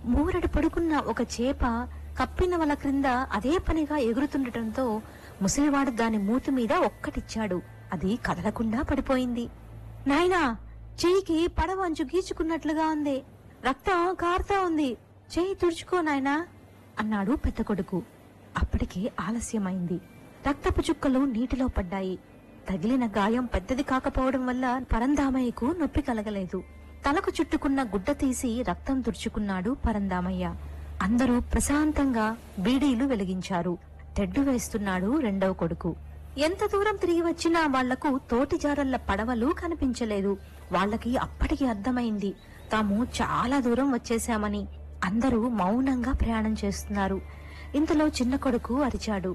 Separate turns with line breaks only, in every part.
మూరడు పడుకున్న ఒక చేప కప్పిన వల క్రింద అదే పనిగా ఎగురుతుండటంతో ముసలివాడు దాని మూతి మీద ఒక్కటిచ్చాడు అది కదలకుండా పడిపోయింది నాయనా చెయ్యికి పడవ అంచు గీచుకున్నట్లుగా ఉంది రక్తం కారుతా ఉంది చెయ్యి తుడుచుకో నాయనా అన్నాడు పెద్ద కొడుకు అప్పటికే ఆలస్యమైంది రక్తపు చుక్కలు నీటిలో పడ్డాయి తగిలిన గాయం పెద్దది కాకపోవడం వల్ల పరందామయ్యకు నొప్పి కలగలేదు తలకు చుట్టుకున్న గుడ్డ తీసి రక్తం తుడుచుకున్నాడు పరందామయ్య అందరూ ప్రశాంతంగా బీడీలు వెలిగించారు తెడ్డు వేస్తున్నాడు రెండవ కొడుకు ఎంత దూరం తిరిగి వచ్చినా వాళ్లకు తోటి జారళ్ల పడవలు కనిపించలేదు వాళ్ళకి అప్పటికి అర్థమైంది తాము చాలా దూరం వచ్చేశామని అందరూ మౌనంగా ప్రయాణం చేస్తున్నారు ఇంతలో చిన్న కొడుకు అరిచాడు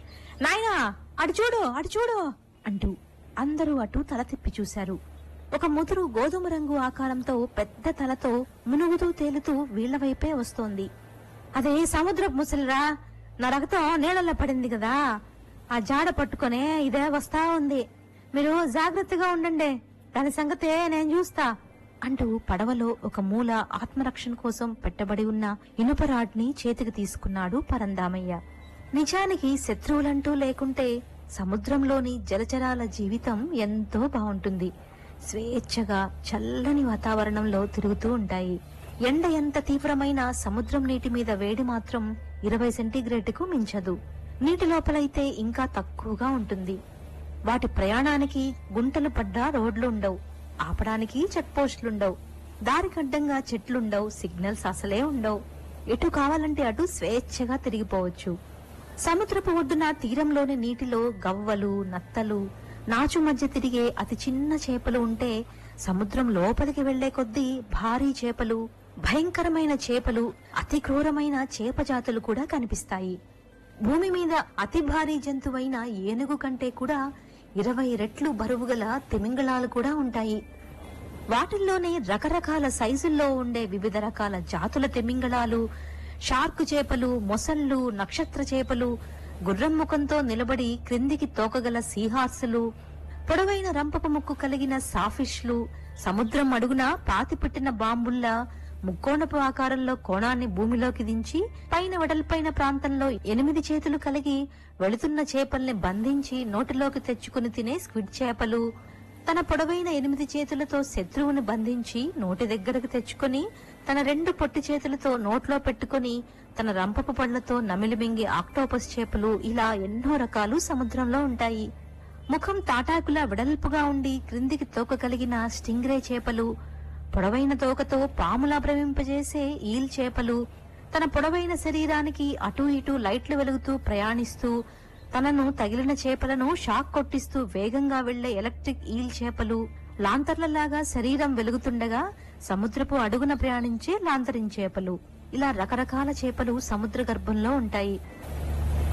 నాయనా అటు చూడు అటు చూడు అంటూ అందరూ అటు తల తిప్పి చూశారు ఒక ముదురు గోధుమ రంగు ఆకారంతో పెద్ద తలతో మునుగుతూ తేలుతూ వీళ్ల వైపే వస్తోంది అదే సముద్రపు ముసలిరా నా రక్తం నీళ్ళల్లో పడింది కదా ఆ జాడ పట్టుకొనే ఇదే వస్తా ఉంది మీరు జాగ్రత్తగా ఉండండి దాని సంగతే నేను చూస్తా అంటూ పడవలో ఒక మూల ఆత్మరక్షణ కోసం పెట్టబడి ఉన్న ఇనుప రాడ్ని చేతికి తీసుకున్నాడు పరందామయ్య నిజానికి శత్రువులంటూ లేకుంటే సముద్రంలోని జలచరాల జీవితం ఎంతో బాగుంటుంది స్వేచ్ఛగా చల్లని వాతావరణంలో తిరుగుతూ ఉంటాయి ఎండ ఎంత తీవ్రమైన సముద్రం నీటి మీద వేడి మాత్రం ఇరవై సెంటీగ్రేడ్కు మించదు నీటి లోపలైతే ఇంకా తక్కువగా ఉంటుంది వాటి ప్రయాణానికి గుంటలు పడ్డ రోడ్లుండవు ఆపడానికి చెక్ పోస్టులుండవు దారికడ్డంగా చెట్లుండవు సిగ్నల్స్ అసలే ఉండవు ఎటు కావాలంటే అటు స్వేచ్ఛగా తిరిగిపోవచ్చు సముద్రపు ఒడ్డున తీరంలోని నీటిలో గవ్వలు నత్తలు నాచు మధ్య తిరిగే అతి చిన్న చేపలు ఉంటే సముద్రం లోపలికి వెళ్లే కొద్దీ భారీ చేపలు భయంకరమైన చేపలు అతి క్రూరమైన చేప జాతులు కూడా కనిపిస్తాయి భూమి మీద అతి భారీ జంతువైన ఏనుగు కంటే కూడా ఇరవై రెట్లు బరువుగల తిమింగళాలు కూడా ఉంటాయి వాటిల్లోనే రకరకాల సైజుల్లో ఉండే వివిధ రకాల జాతుల తిమింగళాలు షార్క్ చేపలు మొసళ్ళు నక్షత్ర చేపలు గుర్రం ముఖంతో నిలబడి క్రిందికి తోకగల సీహార్సులు పొడవైన రంపపు ముక్కు కలిగిన సాఫిష్లు సముద్రం అడుగున పాతిపెట్టిన బాంబుల్లా ముక్కోణపు ఆకారంలో కోణాన్ని భూమిలోకి దించి పైన వెడల్పైన ప్రాంతంలో ఎనిమిది చేతులు కలిగి వెళుతున్న చేపల్ని బంధించి నోటిలోకి తెచ్చుకుని తినే స్క్విడ్ చేపలు తన పొడవైన ఎనిమిది చేతులతో శత్రువుని బంధించి నోటి దగ్గరకు తెచ్చుకొని తన రెండు పొట్టి చేతులతో నోట్లో పెట్టుకొని తన రంపపు పళ్లతో నమిలి మింగి ఆక్టోపస్ చేపలు ఇలా ఎన్నో రకాలు సముద్రంలో ఉంటాయి ముఖం తాటాకులా వెడల్పుగా ఉండి క్రిందికి తోక కలిగిన స్టింగ్రే చేపలు పొడవైన తోకతో పాములా భ్రమింపజేసే ఈల్ చేపలు తన పొడవైన శరీరానికి అటూ ఇటూ లైట్లు వెలుగుతూ ప్రయాణిస్తూ తనను తగిలిన చేపలను షాక్ కొట్టిస్తూ వేగంగా వెళ్లే ఎలక్ట్రిక్ ఈల్ చేపలు లాంతర్లలాగా శరీరం వెలుగుతుండగా సముద్రపు అడుగున ప్రయాణించే లాంతరిన్ చేపలు ఇలా రకరకాల చేపలు సముద్ర గర్భంలో ఉంటాయి